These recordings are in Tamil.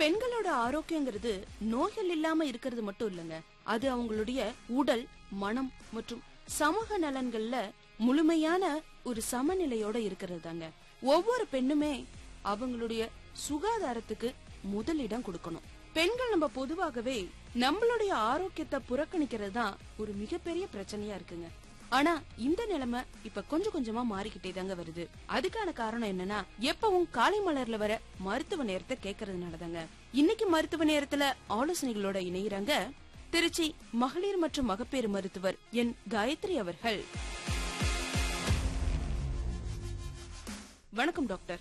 பெண்களோட ஆரோக்கியங்கிறது நோய்கள் இல்லாம இருக்கிறது மட்டும் இல்லங்க அது அவங்களுடைய உடல் மனம் மற்றும் சமூக நலன்கள்ல முழுமையான ஒரு சமநிலையோட இருக்கிறது தாங்க ஒவ்வொரு பெண்ணுமே அவங்களுடைய சுகாதாரத்துக்கு முதலிடம் கொடுக்கணும் பெண்கள் நம்ம பொதுவாகவே நம்மளுடைய ஆரோக்கியத்தை புறக்கணிக்கிறது தான் ஒரு மிகப்பெரிய பிரச்சனையா இருக்குங்க ஆனா இந்த நிலைமை இப்ப கொஞ்சம் கொஞ்சமா மாறிக்கிட்டே தாங்க வருது அதுக்கான காரணம் என்னன்னா எப்பவும் காலை மலர்ல வர மருத்துவ நேரத்தை கேட்கறதுனாலதாங்க இன்னைக்கு மருத்துவ நேரத்துல ஆலோசனைகளோட இணையறாங்க திருச்சி மகளிர் மற்றும் மகப்பேறு மருத்துவர் என் காயத்ரி அவர்கள் வணக்கம் டாக்டர்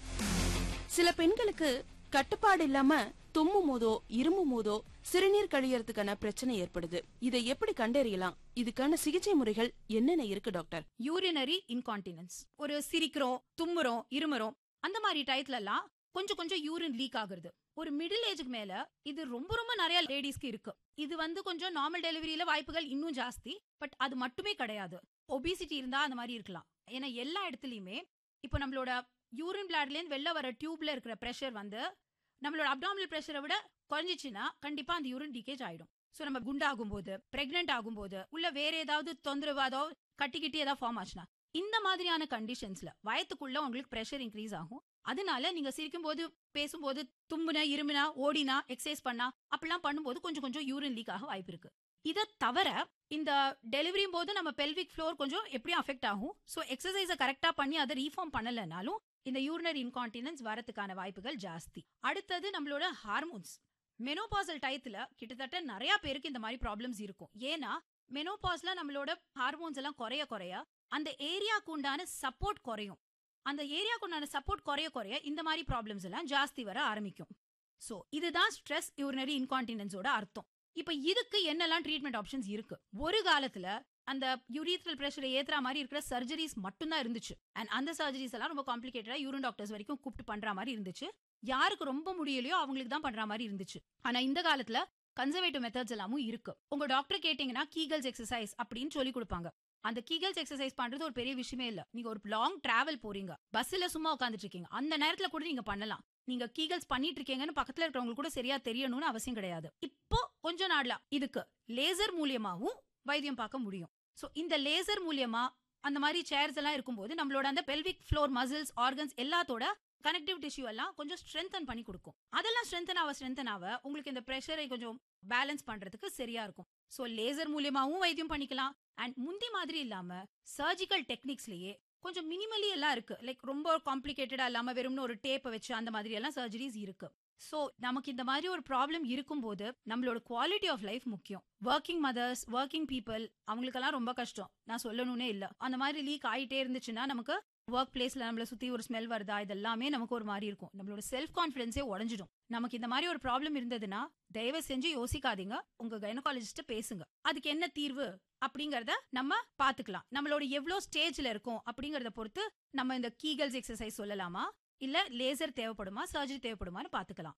சில பெண்களுக்கு கட்டுப்பாடு இல்லாம தும்மும் போதோ இருமும் போதோ சிறுநீர் கழியறதுக்கான பிரச்சனை ஏற்படுது இதை எப்படி கண்டறியலாம் இதுக்கான சிகிச்சை முறைகள் என்னென்ன இருக்கு டாக்டர் யூரினரி இன்கான்டினன்ஸ் ஒரு சிரிக்கிறோம் தும்முறோம் இருமுறோம் அந்த மாதிரி டயத்துல எல்லாம் கொஞ்சம் கொஞ்சம் யூரின் லீக் ஆகுறது ஒரு மிடில் ஏஜுக்கு மேல இது ரொம்ப ரொம்ப நிறைய லேடிஸ்க்கு இருக்கு இது வந்து கொஞ்சம் நார்மல் டெலிவரியில வாய்ப்புகள் இன்னும் ஜாஸ்தி பட் அது மட்டுமே கிடையாது ஒபிசிட்டி இருந்தா அந்த மாதிரி இருக்கலாம் ஏன்னா எல்லா இடத்துலயுமே இப்போ நம்மளோட யூரின் பிளாட்லேருந்து வெளில வர டியூப்ல இருக்கிற ப்ரெஷர் வந்து நம்மளோட அப்டாமினல் ப்ரெஷரை விட குறைஞ்சிச்சுன்னா கண்டிப்பா அந்த யூரின் லீக்கேஜ் ஆயிடும் ஸோ நம்ம குண்டாகும் போது பிரெக்னென்ட் ஆகும்போது உள்ள வேற ஏதாவது தொந்தரவு ஏதாவது கட்டிக்கிட்டு ஏதாவது ஃபார்ம் ஆச்சுன்னா இந்த மாதிரியான கண்டிஷன்ஸ்ல வயத்துக்குள்ள உங்களுக்கு ப்ரெஷர் இன்க்ரீஸ் ஆகும் அதனால நீங்க சிரிக்கும் போது பேசும்போது தும்முன இருமினா ஓடினா எக்ஸசைஸ் பண்ணா அப்படிலாம் பண்ணும்போது கொஞ்சம் கொஞ்சம் யூரின் லீக் ஆக வாய்ப்பு இருக்கு இதை தவிர இந்த டெலிவரியும் போது நம்ம பெல்விக் ஃப்ளோர் கொஞ்சம் எப்படியும் அஃபெக்ட் ஆகும் ஸோ எக்ஸசைஸை கரெக்டா பண்ணி அதை ரீஃபார்ம் பண்ணலைனாலும் இந்த யூரினரி இன்கான்டினன்ஸ் வரதுக்கான வாய்ப்புகள் ஜாஸ்தி அடுத்தது நம்மளோட ஹார்மோன்ஸ் மெனோபாசல் டயத்துல கிட்டத்தட்ட நிறைய பேருக்கு இந்த மாதிரி ப்ராப்ளம்ஸ் இருக்கும் ஏன்னா மெனோபாஸ்ல நம்மளோட ஹார்மோன்ஸ் எல்லாம் குறைய குறைய அந்த ஏரியாக்கு உண்டான சப்போர்ட் குறையும் அந்த ஏரியாக்கு உண்டான சப்போர்ட் குறைய குறைய இந்த மாதிரி ப்ராப்ளம்ஸ் எல்லாம் ஜாஸ்தி வர ஆரம்பிக்கும் சோ இதுதான் ஸ்ட்ரெஸ் யூரினரி இன்கான்டினன்ஸோட அர்த்தம் இப்ப இதுக்கு என்னெல்லாம் ட்ரீட்மெண்ட் ஆப்ஷன்ஸ் இருக்கு ஒரு காலத்துல அந்த யூரித்ரல் பிரஷரை ஏத்துற மாதிரி இருக்கிற சர்ஜரிஸ் மட்டும்தான் இருந்துச்சு அண்ட் அந்த சர்ஜரிஸ் எல்லாம் ரொம்ப காம்ப்ளிகேட்டடா யூரின் டாக்டர்ஸ் வரைக்கும் கூப்பிட்டு பண்ற மாதிரி இருந்துச்சு யாருக்கு ரொம்ப முடியலையோ அவங்களுக்கு தான் பண்ற மாதிரி இருந்துச்சு ஆனா இந்த காலத்துல கன்சர்வேட்டிவ் மெத்தட்ஸ் எல்லாமும் இருக்கு உங்க டாக்டர் கேட்டீங்கன்னா கீகல்ஸ் எக்ஸசைஸ் அப்படின்னு சொல்லி கொடுப்பாங்க அந்த கீகல்ஸ் எக்ஸசைஸ் பண்றது ஒரு பெரிய விஷயமே இல்ல நீங்க ஒரு லாங் டிராவல் போறீங்க பஸ்ல சும்மா உட்காந்துட்டு இருக்கீங்க அந்த நேரத்துல கூட நீங்க பண்ணலாம் நீங்க கீகல்ஸ் பண்ணிட்டு இருக்கீங்கன்னு பக்கத்துல இருக்கிறவங்களுக்கு கூட சரியா தெரியணும்னு அவசியம் கிடையாது இப்போ கொஞ்ச நாள்ல இதுக்கு லேசர் மூலியமாவும் வைத்தியம் பார்க்க முடியும் சோ இந்த லேசர் மூலியமா அந்த மாதிரி சேர்ஸ் எல்லாம் இருக்கும்போது நம்மளோட அந்த பெல்விக் ஃப்ளோர் மசில்ஸ் ஆர்கன்ஸ் எல்லாத்தோட கனெக்டிவ் டிஷ்யூ எல்லாம் கொஞ்சம் ஸ்ட்ரென்தன் பண்ணி கொடுக்கும் அதெல்லாம் ஸ்ட்ரென்தன் ஆக ஸ்ட்ரென்தன் ஆக உங்களுக்கு இந்த ப்ரெஷரை கொஞ்சம் பேலன்ஸ் பண்றதுக்கு சரியா இருக்கும் சோ லேசர் மூலியமாவும் வைத்தியம் பண்ணிக்கலாம் அண்ட் முந்தி மாதிரி இல்லாம சர்ஜிக்கல் டெக்னிக்ஸ்லயே கொஞ்சம் மினிமலி எல்லாம் இருக்கு லைக் ரொம்ப காம்ப்ளிகேட்டடா இல்லாம வெறும்னு ஒரு டேப்பை வச்சு அந்த மாதிரி எல்லாம் சர்ஜரிஸ் இருக்கு சோ நமக்கு இந்த மாதிரி ஒரு ப்ராப்ளம் இருக்கும்போது நம்மளோட குவாலிட்டி ஆஃப் லைஃப் முக்கியம் ஒர்க்கிங் மதர்ஸ் ஒர்க்கிங் பீப்புள் அவங்களுக்கெல்லாம் ரொம்ப கஷ்டம் நான் சொல்லணும்னே இல்ல அந்த மாதிரி லீக் ஆயிட்டே இருந்துச்சுன்னா நமக்கு ஒர்க் பிளேஸ்ல நம்மள சுத்தி ஒரு ஸ்மெல் வருதா இதெல்லாமே நமக்கு ஒரு மாதிரி இருக்கும் நம்மளோட செல்ஃப் கான்பிடன்ஸே உடஞ்சிடும் நமக்கு இந்த மாதிரி ஒரு ப்ராப்ளம் இருந்ததுன்னா தயவு செஞ்சு யோசிக்காதீங்க உங்க கைனகாலஜிஸ்ட பேசுங்க அதுக்கு என்ன தீர்வு அப்படிங்கறத நம்ம பாத்துக்கலாம் நம்மளோட எவ்வளவு ஸ்டேஜ்ல இருக்கும் அப்படிங்கறத பொறுத்து நம்ம இந்த கீகல்ஸ் எக்ஸசைஸ் சொல்லலாமா இல்ல லேசர் தேவைப்படுமா சர்ஜரி தேவைப்படுமான்னு பாத்துக்கலாம்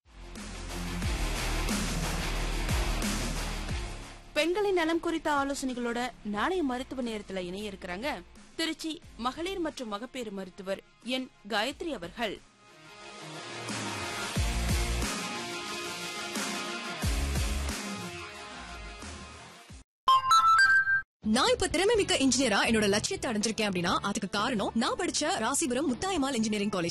பெண்களின் நலம் குறித்த ஆலோசனைகளோட நாளைய மருத்துவ நேரத்துல இணைய இருக்கிறாங்க திருச்சி மகளிர் மற்றும் மகப்பேறு மருத்துவர் என் காயத்ரி அவர்கள் நான் இப்ப திறமை மிக்க இன்ஜினியரா என்னோட லட்சியத்தை அடைஞ்சிருக்கேன் அப்படின்னா அதுக்கு காரணம் நான் படிச்ச ராசிபுரம் முத்தாயமால் இன்ஜினியரிங் காலேஜ்